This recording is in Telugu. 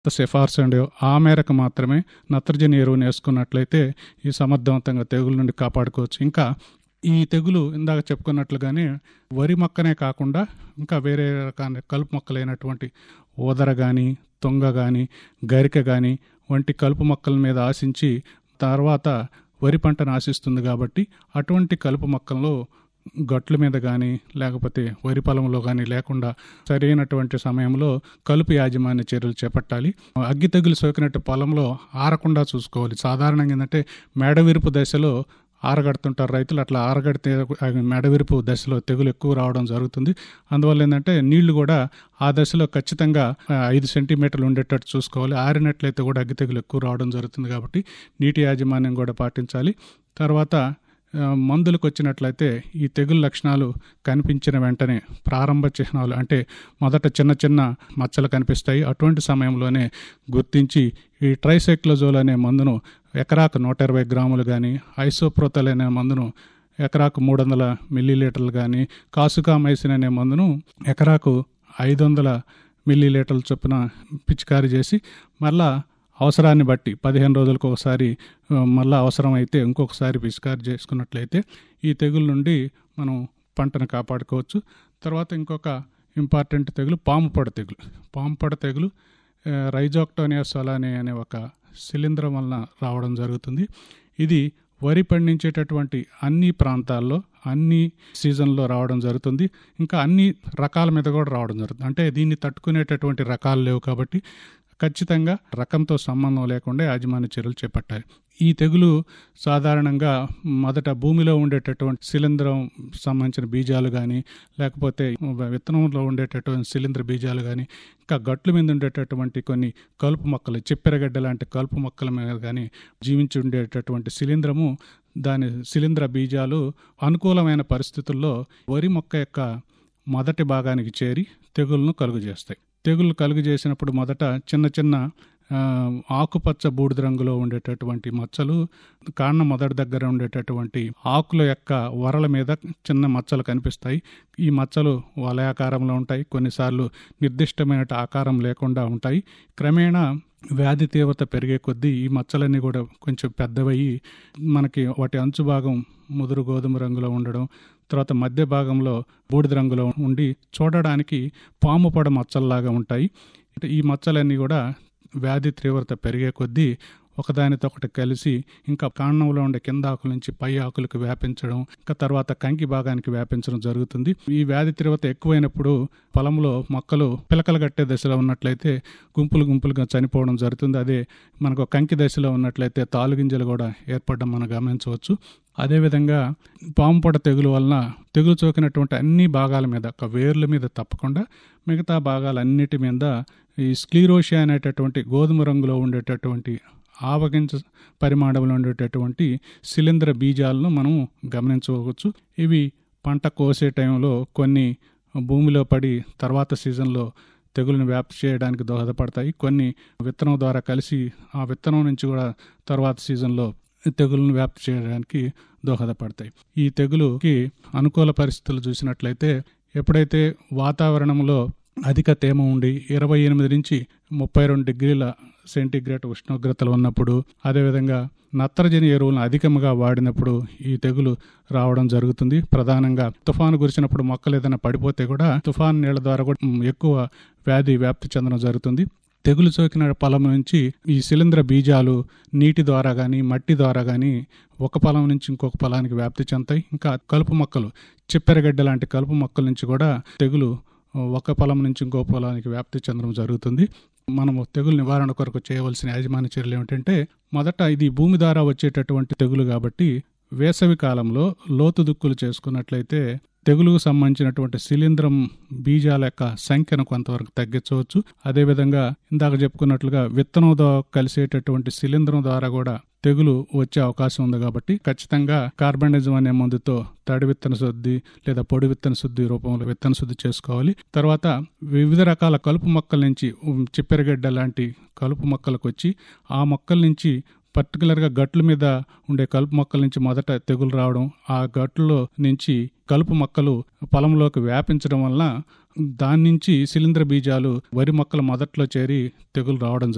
సిఫార్సు అండి ఆ మేరకు మాత్రమే నత్రజని ఎరువుని వేసుకున్నట్లయితే ఈ సమర్థవంతంగా తెగుల నుండి కాపాడుకోవచ్చు ఇంకా ఈ తెగులు ఇందాక చెప్పుకున్నట్లుగానే వరి మొక్కనే కాకుండా ఇంకా వేరే రకాల కలుపు మొక్కలైనటువంటి ఊదర కానీ తొంగ కానీ గరిక కానీ వంటి కలుపు మొక్కల మీద ఆశించి తర్వాత వరి పంటను ఆశిస్తుంది కాబట్టి అటువంటి కలుపు మొక్కల్లో గట్ల మీద కానీ లేకపోతే వరి పొలంలో కానీ లేకుండా సరైనటువంటి సమయంలో కలుపు యాజమాన్య చర్యలు చేపట్టాలి అగ్గి తెగులు సోకినట్టు పొలంలో ఆరకుండా చూసుకోవాలి సాధారణంగా ఏంటంటే మేడవిరుపు దశలో ఆరగడుతుంటారు రైతులు అట్లా ఆరగడితే మెడవిరుపు దశలో తెగులు ఎక్కువ రావడం జరుగుతుంది అందువల్ల ఏంటంటే నీళ్లు కూడా ఆ దశలో ఖచ్చితంగా ఐదు సెంటీమీటర్లు ఉండేటట్టు చూసుకోవాలి ఆరినట్లయితే కూడా అగ్గి తెగులు ఎక్కువ రావడం జరుగుతుంది కాబట్టి నీటి యాజమాన్యం కూడా పాటించాలి తర్వాత మందులకు వచ్చినట్లయితే ఈ తెగులు లక్షణాలు కనిపించిన వెంటనే ప్రారంభ చిహ్నాలు అంటే మొదట చిన్న చిన్న మచ్చలు కనిపిస్తాయి అటువంటి సమయంలోనే గుర్తించి ఈ ట్రైసైక్లోజోల్ అనే మందును ఎకరాకు నూట ఇరవై గ్రాములు కానీ ఐసోప్రోతల్ అనే మందును ఎకరాకు మూడు వందల మిల్లీలీటర్లు కానీ కాసుకామైసిన్ అనే మందును ఎకరాకు ఐదు వందల మిల్లీలీటర్ల చొప్పున పిచికారీ చేసి మళ్ళా అవసరాన్ని బట్టి పదిహేను రోజులకు ఒకసారి మళ్ళీ అవసరం అయితే ఇంకొకసారి పిచికారీ చేసుకున్నట్లయితే ఈ తెగుల నుండి మనం పంటను కాపాడుకోవచ్చు తర్వాత ఇంకొక ఇంపార్టెంట్ తెగులు పాము పొడ తెగులు పాము పొడ తెగులు రైజోక్టోనియా సొలానే అనే ఒక శిలీంధ్రం వలన రావడం జరుగుతుంది ఇది వరి పండించేటటువంటి అన్ని ప్రాంతాల్లో అన్ని సీజన్లో రావడం జరుగుతుంది ఇంకా అన్ని రకాల మీద కూడా రావడం జరుగుతుంది అంటే దీన్ని తట్టుకునేటటువంటి రకాలు లేవు కాబట్టి ఖచ్చితంగా రకంతో సంబంధం లేకుండా యాజమాన్య చర్యలు చేపట్టాలి ఈ తెగులు సాధారణంగా మొదట భూమిలో ఉండేటటువంటి శిలీంధ్రం సంబంధించిన బీజాలు కానీ లేకపోతే విత్తనంలో ఉండేటటువంటి శిలీంధ్ర బీజాలు కానీ ఇంకా గట్ల మీద ఉండేటటువంటి కొన్ని కలుపు మొక్కలు చిప్పెరగడ్డ లాంటి కలుపు మొక్కల మీద కానీ జీవించి ఉండేటటువంటి శిలీంధ్రము దాని శిలీంధ్ర బీజాలు అనుకూలమైన పరిస్థితుల్లో వరి మొక్క యొక్క మొదటి భాగానికి చేరి తెగులను కలుగు చేస్తాయి తెగులు కలుగు చేసినప్పుడు మొదట చిన్న చిన్న ఆకుపచ్చ బూడిద రంగులో ఉండేటటువంటి మచ్చలు కాండం మొదటి దగ్గర ఉండేటటువంటి ఆకుల యొక్క వరల మీద చిన్న మచ్చలు కనిపిస్తాయి ఈ మచ్చలు వలయాకారంలో ఉంటాయి కొన్నిసార్లు నిర్దిష్టమైన ఆకారం లేకుండా ఉంటాయి క్రమేణా వ్యాధి తీవ్రత పెరిగే కొద్దీ ఈ మచ్చలన్నీ కూడా కొంచెం పెద్దవయ్యి మనకి వాటి అంచు భాగం ముదురు గోధుమ రంగులో ఉండడం తర్వాత మధ్య భాగంలో బూడిద రంగులో ఉండి చూడడానికి పాము పొడ మచ్చల్లాగా ఉంటాయి ఈ మచ్చలన్నీ కూడా వ్యాధి తీవ్రత పెరిగే కొద్దీ ఒకదానితో ఒకటి కలిసి ఇంకా కాండంలో ఉండే కింద ఆకుల నుంచి పై ఆకులకు వ్యాపించడం ఇంకా తర్వాత కంకి భాగానికి వ్యాపించడం జరుగుతుంది ఈ వ్యాధి తీవ్రత ఎక్కువైనప్పుడు పొలంలో మొక్కలు పిలకలు కట్టే దశలో ఉన్నట్లయితే గుంపులు గుంపులుగా చనిపోవడం జరుగుతుంది అదే మనకు కంకి దశలో ఉన్నట్లయితే తాలుగింజలు కూడా ఏర్పడడం మనం గమనించవచ్చు అదేవిధంగా పాముపొడ తెగులు వలన తెగులు సోకినటువంటి అన్ని భాగాల మీద ఒక వేర్ల మీద తప్పకుండా మిగతా భాగాలన్నిటి మీద ఈ స్క్లీరోషియా అనేటటువంటి గోధుమ రంగులో ఉండేటటువంటి ఆవగింజ పరిమాణంలో ఉండేటటువంటి శిలీంధ్ర బీజాలను మనం గమనించవచ్చు ఇవి పంట కోసే టైంలో కొన్ని భూమిలో పడి తర్వాత సీజన్లో తెగులను వ్యాప్తి చేయడానికి దోహదపడతాయి కొన్ని విత్తనం ద్వారా కలిసి ఆ విత్తనం నుంచి కూడా తర్వాత సీజన్లో తెగులను వ్యాప్తి చేయడానికి దోహదపడతాయి ఈ తెగులుకి అనుకూల పరిస్థితులు చూసినట్లయితే ఎప్పుడైతే వాతావరణంలో అధిక తేమ ఉండి ఇరవై ఎనిమిది నుంచి ముప్పై రెండు డిగ్రీల సెంటీగ్రేడ్ ఉష్ణోగ్రతలు ఉన్నప్పుడు అదేవిధంగా నత్రజని ఎరువులను అధికంగా వాడినప్పుడు ఈ తెగులు రావడం జరుగుతుంది ప్రధానంగా తుఫాను కురిసినప్పుడు మొక్కలు ఏదైనా పడిపోతే కూడా తుఫాను నీళ్ల ద్వారా కూడా ఎక్కువ వ్యాధి వ్యాప్తి చెందడం జరుగుతుంది తెగులు సోకిన పొలం నుంచి ఈ శిలీంధ్ర బీజాలు నీటి ద్వారా కానీ మట్టి ద్వారా కానీ ఒక పొలం నుంచి ఇంకొక పొలానికి వ్యాప్తి చెందుతాయి ఇంకా కలుపు మొక్కలు చిప్పెరగడ్డ లాంటి కలుపు మొక్కల నుంచి కూడా తెగులు ఒక పొలం నుంచి ఇంకో పొలానికి వ్యాప్తి చెందడం జరుగుతుంది మనము తెగులు నివారణ కొరకు చేయవలసిన యాజమాన్య చర్యలు ఏమిటంటే మొదట ఇది భూమి ద్వారా వచ్చేటటువంటి తెగులు కాబట్టి వేసవి కాలంలో లోతు దుక్కులు చేసుకున్నట్లయితే తెగులుకు సంబంధించినటువంటి శిలీంధ్రం బీజాల యొక్క సంఖ్యను కొంతవరకు తగ్గించవచ్చు అదేవిధంగా ఇందాక చెప్పుకున్నట్లుగా విత్తనంతో కలిసేటటువంటి శిలీంధ్రం ద్వారా కూడా తెగులు వచ్చే అవకాశం ఉంది కాబట్టి ఖచ్చితంగా కార్బనిజం అనే మందుతో తడి విత్తన శుద్ధి లేదా పొడి విత్తన శుద్ధి రూపంలో విత్తన శుద్ధి చేసుకోవాలి తర్వాత వివిధ రకాల కలుపు మొక్కల నుంచి చిప్పెరగడ్డ లాంటి కలుపు మొక్కలకు వచ్చి ఆ మొక్కల నుంచి పర్టికులర్గా గట్ల మీద ఉండే కలుపు మొక్కల నుంచి మొదట తెగులు రావడం ఆ గట్లలో నుంచి కలుపు మొక్కలు పొలంలోకి వ్యాపించడం వలన దాని నుంచి శిలీంద్ర బీజాలు వరి మొక్కల మొదట్లో చేరి తెగులు రావడం